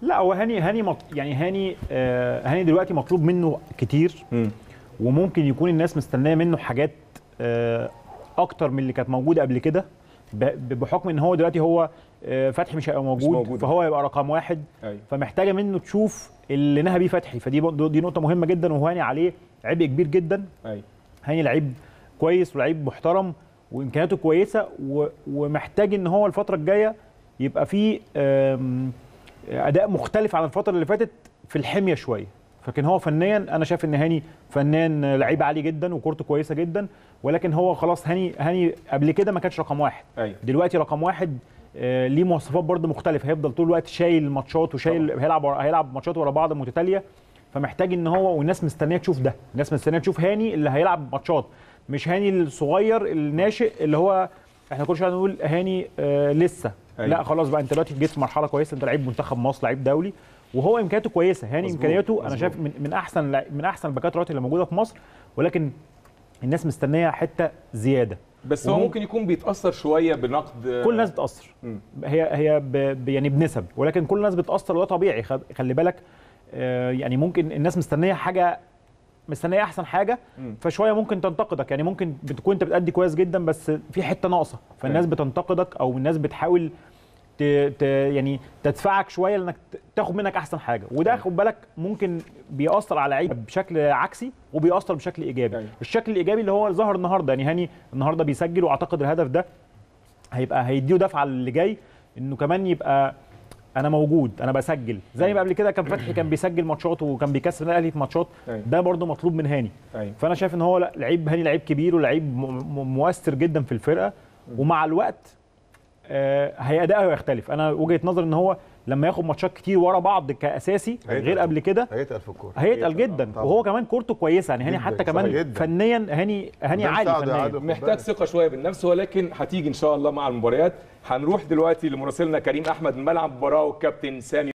لا هو هاني هاني مط... يعني هاني آه هاني دلوقتي مطلوب منه كتير مم. وممكن يكون الناس مستنيه منه حاجات آه اكتر من اللي كانت موجوده قبل كده ب- ب- بحكم ان هو دلوقتي هو آه فتحي مش هيبقى موجود, موجود. فهو هيبقى رقم واحد ايوه فمحتاجه منه تشوف اللي نهى بيه فتحي فدي برضه- دي نقطه مهمه جدا وهاني عليه عبء كبير جدا ايوه هاني لعيب كويس ولعيب محترم وامكانياته كويسه و... ومحتاج ان هو الفتره الجايه يبقى فيه آم، اداء مختلف عن الفتره اللي فاتت في الحميه شويه لكن هو فنيا انا شايف ان هاني فنان لعيب عالي جدا وكورته كويسه جدا ولكن هو خلاص هاني هاني قبل كده ما كانش رقم واحد ايوه دلوقتي رقم واحد آه، ليه مواصفات برضه مختلفه هيفضل طول الوقت شايل ماتشات وشايل هيلعب ورا- هيلعب ماتشات ورا بعض متتاليه فمحتاج ان هو والناس مستنيه تشوف ده الناس مستنيه تشوف هاني اللي هيلعب ماتشات مش هاني الصغير الناشئ اللي هو احنا كل شويه نقول هاني آه لسه أيوة. لا خلاص بقى انت دلوقتي جيت في مرحله كويسه انت لعيب منتخب مصر لعيب دولي وهو امكانياته كويسه هاني مظبوط، امكانياته انا مظبوط. شايف من, من احسن لع- من احسن الباكات رايت اللي موجوده في مصر ولكن الناس مستنيه حته زياده بس هو وممكن- ممكن يكون بيتاثر شويه بنقد كل الناس بتاثر مم. هي هي ب ب يعني بنسب ولكن كل الناس بتاثر وده طبيعي خ- خلي بالك آه، يعني ممكن الناس مستنيه حاجه مستنيه احسن حاجه مم. فشويه ممكن تنتقدك يعني ممكن بتكون انت بتأدي كويس جدا بس في حته ناقصه فالناس بتنتقدك او الناس بتحاول ت ت يعني تدفعك شويه لانك ت- تاخد منك احسن حاجه وده خد بالك ممكن بيأثر على لعيب بشكل عكسي وبيأثر بشكل ايجابي أيوة. الشكل الايجابي اللي هو ظهر النهارده يعني هاني النهارده بيسجل واعتقد الهدف ده هيبقى هيديه دفعه اللي جاي انه كمان يبقى انا موجود انا بسجل زي ما قبل كده كان فتحي كان بيسجل ماتشات وكان بيكسب النادي الاهلي في ماتشات أيوة. ده برده مطلوب من هاني ايوه فانا شايف ان هو لا لعيب هاني لعيب كبير ولعيب م- م- مؤثر جدا في الفرقه ومع الوقت آه، هي اداؤه هيختلف انا وجهه نظري ان هو لما ياخد ماتشات كتير ورا بعض كاساسي هيتقل. غير قبل كده هيتقل في الكوره هيتقل جدا طبعا. وهو كمان كورته كويسه يعني هاني جداً، حتى صح كمان جداً. فنيا هاني هاني ده عالي مساعده يا فنيا عادل. محتاج ثقه شويه بالنفس ولكن هتيجي ان شاء الله مع المباريات هنروح دلوقتي لمراسلنا كريم احمد من ملعب المباراه والكابتن سامي